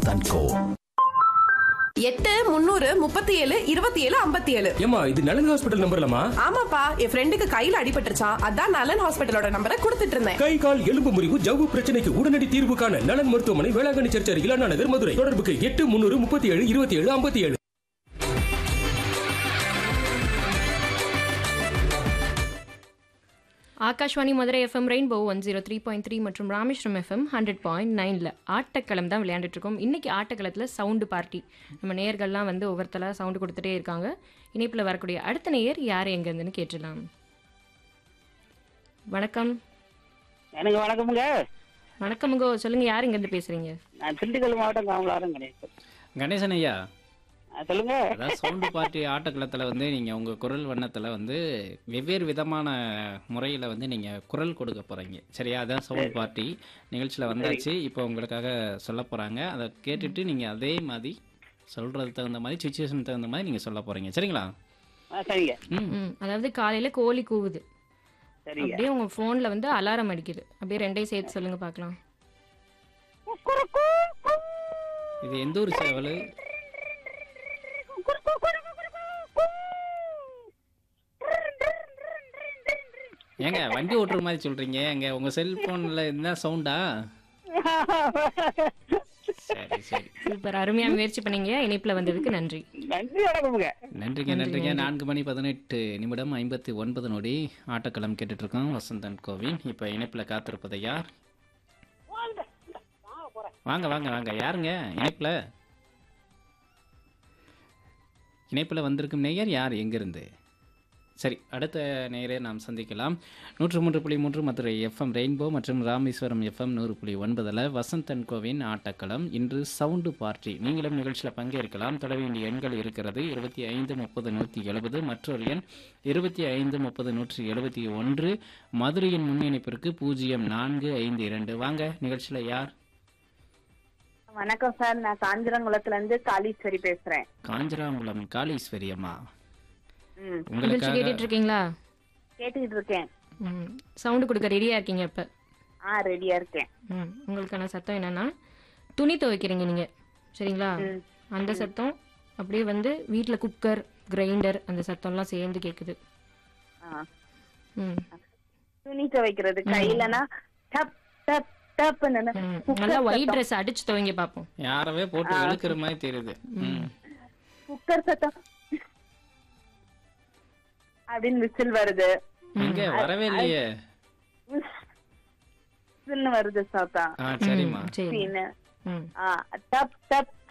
Vasanth and கோ எட்டு முந்நூறு முப்பத்தி ஏழு இருபத்தி ஏழு ஐம்பத்தி ஏழு ஏமா இது நலன் ஹாஸ்பிட்டல் நம்பர்லமா ஆமாப்பா என் ஃப்ரெண்டுக்கு கையில அடிபட்டுருச்சான் அதான் நலன் ஹாஸ்பிட்டலோட நம்பரை கொடுத்துட்டு இருந்தேன் கை கால் எலும்பு முறிவு ஜவ்வு பிரச்சனைக்கு உடனடி தீர்வு காண நலன் மருத்துவமனை வேளாங்கண்ணி சர்ச் அருகில் அண்ணா நகர் மதுரை தொடர்புக்கு எட்டு முன்னூறு முப்பத்தி ஏழு இருபத்தி ஏழு ஐம்பத்தி ஏழு Akashvani Madurai FM rainbow one zero three point three மற்றும் ராமேஸ்வரம் எஃப்எம் ஹண்ட்ரட் பாயிண்ட் நைனில் ஆட்டக்களம் தான் விளையாண்டுட்டு இருக்கோம் இன்னைக்கு ஆட்டக்களத்தில் சவுண்டு பார்ட்டி நம்ம நேயர்கள்லாம் வந்து ஒவ்வொருத்தராக சவுண்டு கொடுத்துட்டே இருக்காங்க இணைப்பில் வரக்கூடிய அடுத்த நேயர் யார் எங்கேருந்துன்னு கேட்டுடலாம் வணக்கம் எனக்கு வணக்கமுங்க வணக்கமுங்கோ சொல்லுங்க யார் இங்கேருந்து பேசுறீங்க நான் திண்டுக்கல் மாவட்டம் காமலாரம் கணேசன் கணேசன் ஐயா ஆ, சொல்லுங்க அதாவது சவுண்டு பார்ட்டி ஆட்டக்களத்தில் வந்து நீங்கள் உங்கள் குரல் வண்ணத்தில் வந்து வெவ்வேறு விதமான முறையில் வந்து நீங்கள் குரல் கொடுக்க போகிறீங்க சரியா அதான் சவுண்ட் பார்ட்டி நிகழ்ச்சியில் வந்தாச்சு இப்போ உங்களுக்காக சொல்ல போகிறாங்க அதை கேட்டுட்டு நீங்கள் அதே மாதிரி சொல்கிறதுக்கு தகுந்த மாதிரி சுச்சுவேஷன் தகுந்த மாதிரி நீங்கள் சொல்ல போகிறீங்க சரிங்களா ஆ சரிங்க ம் ம் அதாவது காலையில் கோழி கூவுது சரிங்க அப்படியே உங்கள் ஃபோனில் வந்து அலாரம் அடிக்குது அப்படியே ரெண்டையும் சேர்த்து சொல்லுங்க பார்க்கலாம் இது எந்த ஒரு சேவல் ஏங்க வண்டி ஓட்டுற மாதிரி சொல்கிறீங்க எங்க உங்கள் செல்ஃபோனில் என்ன சவுண்டா சரி சரி சூப்பர் அருமையாக முயற்சி பண்ணீங்க இணைப்பில் வந்ததுக்கு நன்றி நன்றி வணக்கமுங்க நன்றிங்க நன்றிங்க நான்கு மணி பதினெட்டு நிமிடம் ஐம்பத்தி ஒன்பது நொடி ஆட்டக்களம் கேட்டுட்டு இருக்கோம் வசந்தன் கோவின் இப்போ இணைப்பில் காத்திருப்பது யார் வாங்க வாங்க வாங்க யாருங்க இணைப்பில் இணைப்பில் வந்திருக்கும் நேயர் யார் எங்கிருந்து சரி அடுத்த நேயரை நாம் சந்திக்கலாம் நூற்று மூன்று புள்ளி மூன்று மதுரை எஃப்எம் ரெயின்போ மற்றும் ராமேஸ்வரம் எஃப்எம் நூறு புள்ளி ஒன்பதில் வசந்தன் கோவின் ஆட்டக்களம் இன்று சவுண்டு பார்ட்டி நீங்களும் நிகழ்ச்சியில் பங்கேற்கலாம் தொட வேண்டிய எண்கள் இருக்கிறது இருபத்தி ஐந்து முப்பது நூற்றி எழுபது மற்றொரு எண் இருபத்தி ஐந்து முப்பது நூற்றி எழுபத்தி ஒன்று மதுரையின் முன்னிணைப்பிற்கு பூஜ்ஜியம் நான்கு ஐந்து இரண்டு வாங்க நிகழ்ச்சியில் யார் வணக்கம் சார் நான் காஞ்சிரங்குளத்துல இருந்து காளீஸ்வரி பேசுறேன் காஞ்சராங்குளம் காளீஸ்வரி அம்மா ம் நிகழ்ச்சி உங்களுக்காக கேட்டுட்டு இருக்கீங்களா கேட்டுக்கிட்டு இருக்கேன் ம் சவுண்டு கொடுக்க ரெடியாக இருக்கீங்க இப்போ ஆ ரெடியா இருக்கேன் ம் உங்களுக்கான சத்தம் என்னன்னா துணி துவைக்கிறீங்க நீங்கள் சரிங்களா அந்த சத்தம் அப்படியே வந்து வீட்டில் குக்கர் கிரைண்டர் அந்த சத்தம்லாம் சேர்ந்து கேட்குது ஆ. ம் துணி துவைக்கிறது கையிலனா டப் டப் டப்னு ம். நல்லா ஒயிட் ட்ரெஸ் அடிச்சு துவைங்க பார்ப்போம் யாரவே போட்டு இழுக்கிற மாதிரி தெரியுது ம் குக்கர் சத்தம் அப்படின்னு விசில் வருது எங்க வரவே இல்லையே விசில்னு வருது சத்தம் ஆ சரிம்மா சரி சீனு. ம் ஆ டப் டப்